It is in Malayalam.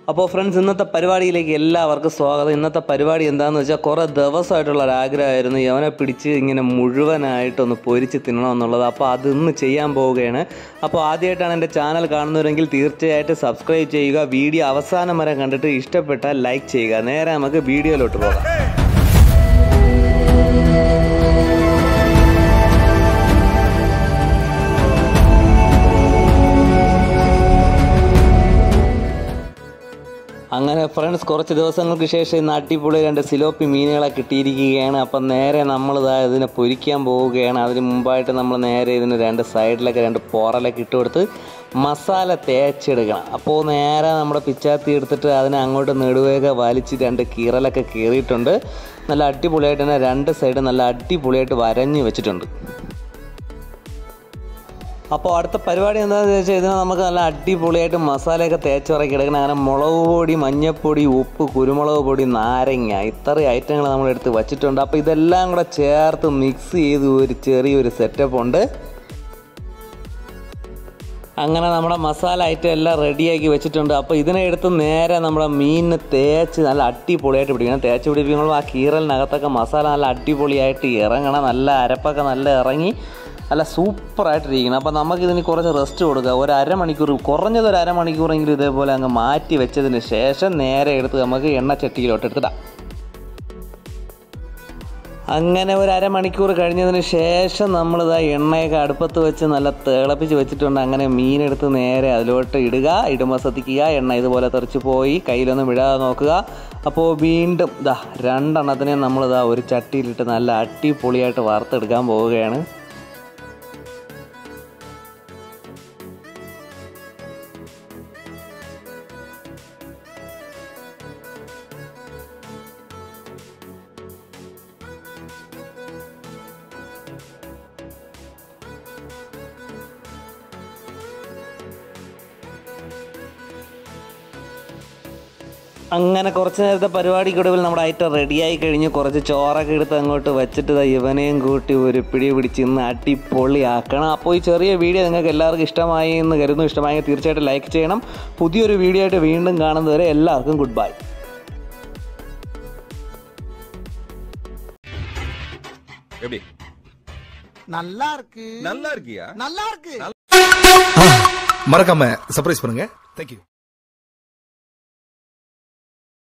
അപ്പോൾ ഫ്രണ്ട്സ് ഇന്നത്തെ പരിപാടിയിലേക്ക് എല്ലാവർക്കും സ്വാഗതം ഇന്നത്തെ പരിപാടി എന്താണെന്ന് വെച്ചാൽ കുറേ ദിവസമായിട്ടുള്ള ഒരു ആഗ്രഹമായിരുന്നു യവനെ പിടിച്ച് ഇങ്ങനെ മുഴുവനായിട്ടൊന്ന് പൊരിച്ച് തിന്നണമെന്നുള്ളത് അപ്പോൾ അത് ഇന്ന് ചെയ്യാൻ പോവുകയാണ് അപ്പോൾ ആദ്യമായിട്ടാണ് എൻ്റെ ചാനൽ കാണുന്നവരെങ്കിൽ തീർച്ചയായിട്ടും സബ്സ്ക്രൈബ് ചെയ്യുക വീഡിയോ അവസാനം വരെ കണ്ടിട്ട് ഇഷ്ടപ്പെട്ടാൽ ലൈക്ക് ചെയ്യുക നേരെ നമുക്ക് വീഡിയോയിലോട്ട് പോകാം അങ്ങനെ ഫ്രണ്ട്സ് കുറച്ച് ദിവസങ്ങൾക്ക് ശേഷം ഇന്ന് അടിപൊളി രണ്ട് സിലോപ്പി മീനുകളെ കിട്ടിയിരിക്കുകയാണ് അപ്പം നേരെ നമ്മൾ ഇതാ ഇതിനെ പൊരിക്കാൻ പോവുകയാണ് അതിന് മുമ്പായിട്ട് നമ്മൾ നേരെ ഇതിന് രണ്ട് സൈഡിലൊക്കെ രണ്ട് പോറലൊക്കെ ഇട്ട് കൊടുത്ത് മസാല തേച്ചെടുക്കണം അപ്പോൾ നേരെ നമ്മുടെ പിച്ചാത്തി എടുത്തിട്ട് അതിനെ അങ്ങോട്ട് നെടുവേക വലിച്ച് രണ്ട് കീറലൊക്കെ കീറിയിട്ടുണ്ട് നല്ല അടിപൊളിയായിട്ട് തന്നെ രണ്ട് സൈഡ് നല്ല അടിപൊളിയായിട്ട് വരഞ്ഞ് വെച്ചിട്ടുണ്ട് അപ്പോൾ അടുത്ത പരിപാടി എന്താണെന്ന് വെച്ചാൽ ഇതിനെ നമുക്ക് നല്ല അടിപൊളിയായിട്ട് മസാലയൊക്കെ തേച്ചിറക്കി എടുക്കണം അങ്ങനെ മുളക് പൊടി മഞ്ഞൾപ്പൊടി ഉപ്പ് കുരുമുളക് പൊടി നാരങ്ങ ഇത്രയും ഐറ്റങ്ങൾ നമ്മൾ എടുത്ത് വച്ചിട്ടുണ്ട് അപ്പോൾ ഇതെല്ലാം കൂടെ ചേർത്ത് മിക്സ് ചെയ്ത് ഒരു ചെറിയൊരു സെറ്റപ്പ് ഉണ്ട് അങ്ങനെ നമ്മുടെ മസാല ഐറ്റം എല്ലാം റെഡിയാക്കി വെച്ചിട്ടുണ്ട് അപ്പോൾ ഇതിനെ എടുത്ത് നേരെ നമ്മുടെ മീനിന് തേച്ച് നല്ല അടിപൊളിയായിട്ട് പിടിക്കണം തേച്ച് പിടിപ്പിക്കുമ്പോൾ ആ കീറലിനകത്തൊക്കെ മസാല നല്ല അടിപൊളിയായിട്ട് ഇറങ്ങണം നല്ല അരപ്പൊക്കെ നല്ല ഇറങ്ങി നല്ല സൂപ്പറായിട്ടിരിക്കണം അപ്പോൾ നമുക്കിതിന് കുറച്ച് റെസ്റ്റ് കൊടുക്കുക ഒരു അരമണിക്കൂർ കുറഞ്ഞത് ഒരു അരമണിക്കൂറെങ്കിലും ഇതേപോലെ അങ്ങ് മാറ്റി വെച്ചതിന് ശേഷം നേരെ എടുത്ത് നമുക്ക് എണ്ണച്ചട്ടിയിലോട്ട് എടുത്തിടാം അങ്ങനെ ഒരു അരമണിക്കൂർ കഴിഞ്ഞതിന് ശേഷം നമ്മളിതാ എണ്ണയൊക്കെ അടുപ്പത്ത് വെച്ച് നല്ല തിളപ്പിച്ച് വെച്ചിട്ടുണ്ട് അങ്ങനെ മീനെടുത്ത് നേരെ അതിലോട്ട് ഇടുക ഇടുമ്പോൾ ശ്രദ്ധിക്കുക എണ്ണ ഇതുപോലെ തെറിച്ച് പോയി കയ്യിലൊന്നും വിടാതെ നോക്കുക അപ്പോൾ വീണ്ടും ഇതാ രണ്ടെണ്ണത്തിനെ നമ്മളിതാ ഒരു ചട്ടിയിലിട്ട് നല്ല അടിപൊളിയായിട്ട് വറുത്തെടുക്കാൻ പോവുകയാണ് അങ്ങനെ കുറച്ച് നേരത്തെ പരിപാടിക്കൊടുവിൽ നമ്മുടെ ഐറ്റം റെഡിയായി കഴിഞ്ഞ് കുറച്ച് ചോറൊക്കെ എടുത്ത് അങ്ങോട്ട് വെച്ചിട്ട് ദാ ഇവനെയും കൂട്ടി ഒരു പിടി പിടിച്ച് ഇന്ന് അടിപൊളിയാക്കണം അപ്പോൾ ഈ ചെറിയ വീഡിയോ നിങ്ങൾക്ക് എല്ലാവർക്കും ഇഷ്ടമായി എന്ന് കരുതുന്നു ഇഷ്ടമായി തീർച്ചയായിട്ടും ലൈക്ക് ചെയ്യണം പുതിയൊരു വീഡിയോ ആയിട്ട് വീണ്ടും കാണുന്നതുവരെ എല്ലാവർക്കും ഗുഡ് ബൈ எப்படி நல்லா இருக்கு நல்லா இருக்கியா நல்லா இருக்கு மறக்காம சர்ப்ரைஸ் பண்ணுங்க தேங்க்யூ